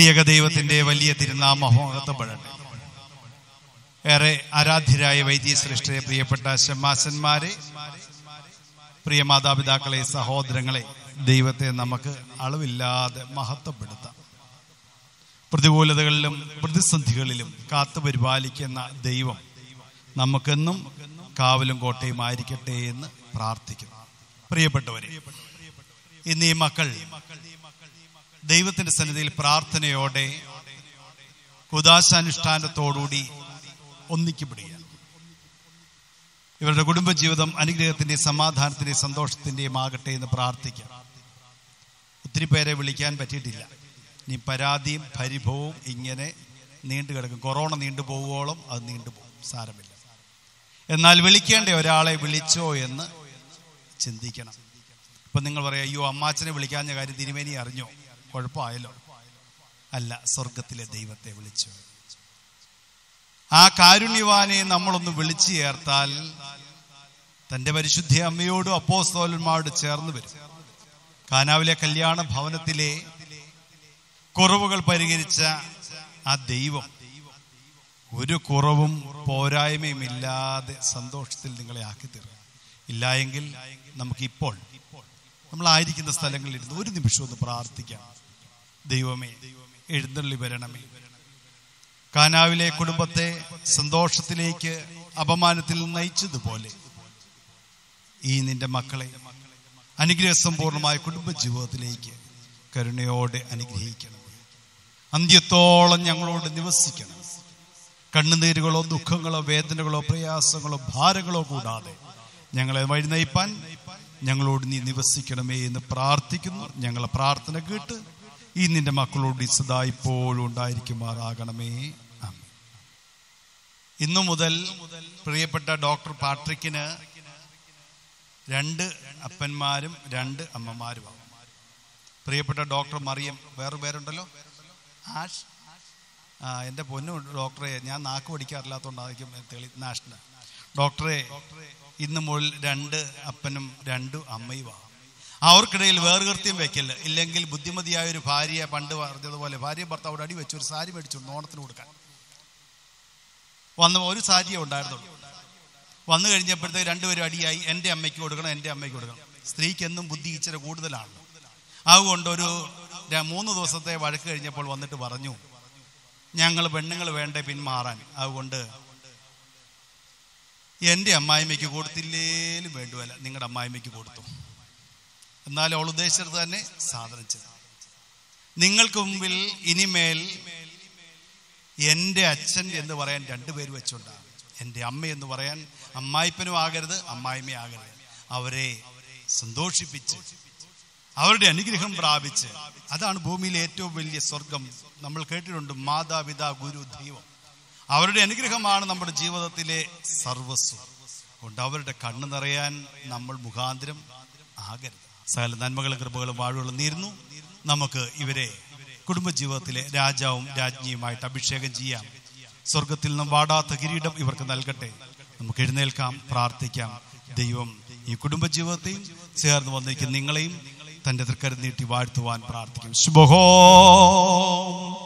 ത്രിയേക ദൈവത്തിന്റെ വലിയ തിരുനാമ മഹത്വപ്പെടട്ടെ ഏറെ ആരാധ്യരായ വൈദ്യ സൃഷ്ടിയെ പ്രിയപ്പെട്ട ശമാശന്മാരെ പ്രിയ മാതാപിതാക്കളെ സഹോദരങ്ങളെ ദൈവത്തെ നമുക്ക് അളവില്ലാതെ മഹത്വപ്പെടുത്താം പ്രതികൂലതകളിലും പ്രതിസന്ധികളിലും കാത്തു പരിപാലിക്കുന്ന ദൈവം നമുക്കെന്നും കാവലും കോട്ടയും ആയിരിക്കട്ടെ എന്ന് പ്രാർത്ഥിക്കുന്നു പ്രിയപ്പെട്ടവരെ ഇന്ന് ഈ മക്കൾ ദൈവത്തിന്റെ സന്നിധിയിൽ പ്രാർത്ഥനയോടെ കുദാശാനുഷ്ഠാനത്തോടുകൂടി ഒന്നിക്കപ്പെടുകയാണ് ഇവരുടെ കുടുംബജീവിതം അനുഗ്രഹത്തിന്റെയും സമാധാനത്തിന്റെയും സന്തോഷത്തിന്റെയും ആകട്ടെ എന്ന് പ്രാർത്ഥിക്കാം ഒത്തിരി പേരെ വിളിക്കാൻ പറ്റിയിട്ടില്ല ഇനി പരാതിയും പരിഭവവും ഇങ്ങനെ നീണ്ടു കിടക്കും കൊറോണ നീണ്ടു പോവുകയോളം അത് നീണ്ടുപോകും സാരമില്ല എന്നാൽ വിളിക്കേണ്ട ഒരാളെ വിളിച്ചോ എന്ന് ചിന്തിക്കണം ഇപ്പൊ നിങ്ങൾ പറയാം അയ്യോ അമ്മാച്ചനെ വിളിക്കാഞ്ഞ കാര്യം തിരുമേനി അറിഞ്ഞോ കുഴപ്പമായല്ലോ അല്ല സ്വർഗത്തിലെ ദൈവത്തെ വിളിച്ചു ആ കാരുണ്യവാനെ നമ്മളൊന്ന് വിളിച്ചു ചേർത്താൽ തന്റെ പരിശുദ്ധ അമ്മയോടും അപ്പോസ്തോലന്മാരോട് ചേർന്ന് വരും കാനാവിലെ കല്യാണ ഭവനത്തിലെ കുറവുകൾ പരിഹരിച്ച ആ ദൈവം ഒരു കുറവും പോരായ്മയും ഇല്ലാതെ സന്തോഷത്തിൽ നിങ്ങളെ ആക്കി തീർക്കും ഇല്ല എങ്കിൽ നമുക്കിപ്പോൾ നമ്മളായിരിക്കുന്ന സ്ഥലങ്ങളിൽ ഇരുന്ന് ഒരു നിമിഷം ഒന്ന് പ്രാർത്ഥിക്കാം ദൈവമേ എഴുന്നള്ളി വരണമേ കാനാവിലെ കുടുംബത്തെ സന്തോഷത്തിലേക്ക് അപമാനത്തിൽ നയിച്ചതുപോലെ ഈ നിന്റെ മക്കളെ അനുഗ്രഹസമ്പൂർണമായ കുടുംബജീവിതത്തിലേക്ക് കരുണയോടെ അനുഗ്രഹിക്കണം അന്ത്യത്തോളം ഞങ്ങളോട് നിവസിക്കണം കണ്ണുനീരുകളോ ദുഃഖങ്ങളോ വേദനകളോ പ്രയാസങ്ങളോ ഭാരങ്ങളോ കൂടാതെ ഞങ്ങളെ വഴി നയിപ്പാൻ ഞങ്ങളോട് നീ നിവസിക്കണമേ എന്ന് പ്രാർത്ഥിക്കുന്നു ഞങ്ങളെ പ്രാർത്ഥന കേട്ട് ഈ നിന്റെ മക്കളോട് ഈ സദാ ഇപ്പോഴും ഉണ്ടായിരിക്കുമാറാകണമേ ആമേൻ. ഇന്നു മുതൽ പ്രിയപ്പെട്ട ഡോക്ടർ പാട്രിക്കിന് രണ്ട് അപ്പന്മാരും രണ്ട് അമ്മമാരുമാവും പ്രിയപ്പെട്ട ഡോക്ടർ മറിയം വേറെ പേരുണ്ടല്ലോ ആഷ് ആ എൻ്റെ പൊന്നു ഡോക്ടറെ ഞാൻ നാക്ക് പഠിക്കാറില്ലാത്തതുകൊണ്ടായിരിക്കും തെളി നാഷണൽ ഡോക്ടറെ ഇന്ന് മുതൽ രണ്ട് അപ്പനും രണ്ടു അമ്മയുമാണ് അവർക്കിടയിൽ വേർകൃത്യം വെക്കല് ഇല്ലെങ്കിൽ ബുദ്ധിമതിയായ ഒരു ഭാര്യ പണ്ട് പറഞ്ഞതുപോലെ ഭാര്യ ഭർത്താവോട് അടി വെച്ച് ഒരു സാരി മേടിച്ചു ഓണത്തിന് കൊടുക്കാൻ വന്ന ഒരു സാരിയേ ഉണ്ടായിരുന്നുള്ളൂ വന്നു കഴിഞ്ഞപ്പോഴത്തേക്ക് രണ്ടുപേരും അടിയായി എൻ്റെ അമ്മയ്ക്ക് കൊടുക്കണം എൻ്റെ അമ്മയ്ക്ക് കൊടുക്കണം സ്ത്രീക്ക് എന്നും ബുദ്ധി ഇച്ചിരി കൂടുതലാണ് അതുകൊണ്ട് ഒരു ര- മൂന്ന് ദിവസത്തെ വഴക്ക് കഴിഞ്ഞപ്പോൾ വന്നിട്ട് പറഞ്ഞു ഞങ്ങൾ പെണ്ണുങ്ങൾ വേണ്ടേ പിന്മാറാൻ അതുകൊണ്ട് എൻ്റെ അമ്മായിമ്മയ്ക്ക് കൊടുത്തില്ലേലും വേണ്ടുവല്ല നിങ്ങളുടെ അമ്മായിമ്മയ്ക്ക് കൊടുത്തു എന്നാലും അവൾ ഉദ്ദേശിച്ചത് തന്നെ സാധനം ചെയ്തു നിങ്ങൾക്ക് മുമ്പിൽ ഇനിമേൽ എൻ്റെ അച്ഛൻ എന്ന് പറയാൻ രണ്ടുപേര് വെച്ചുണ്ടാകും എൻ്റെ അമ്മ എന്ന് പറയാൻ അമ്മായിപ്പനും ആകരുത് അമ്മായിമ്മയും ആകരുത് അവരെ സന്തോഷിപ്പിച്ച് അവരുടെ അനുഗ്രഹം പ്രാപിച്ച് അതാണ് ഭൂമിയിലെ ഏറ്റവും വലിയ സ്വർഗം നമ്മൾ കേട്ടിട്ടുണ്ട് മാതാപിതാ ഗുരു ദൈവം അവരുടെ അനുഗ്രഹമാണ് നമ്മുടെ ജീവിതത്തിലെ സർവസ്വം കൊണ്ട് അവരുടെ കണ്ണ് നിറയാൻ നമ്മൾ മുഖാന്തരം ആകരുത് സകല നന്മകളും കൃപകളും വാഴുകളും നീരുന്നു നമുക്ക് ഇവരെ കുടുംബജീവിതത്തിലെ രാജാവും രാജ്ഞിയുമായിട്ട് അഭിഷേകം ചെയ്യാം സ്വർഗത്തിൽ നിന്നും വാടാത്ത കിരീടം ഇവർക്ക് നൽകട്ടെ നമുക്ക് എഴുന്നേൽക്കാം പ്രാർത്ഥിക്കാം ദൈവം ഈ കുടുംബജീവിതത്തെയും ചേർന്ന് വന്നിരിക്കുന്ന നിങ്ങളെയും തന്റെ തൃക്കരം നീട്ടി വാഴ്ത്തുവാൻ പ്രാർത്ഥിക്കും ശുഭഹോ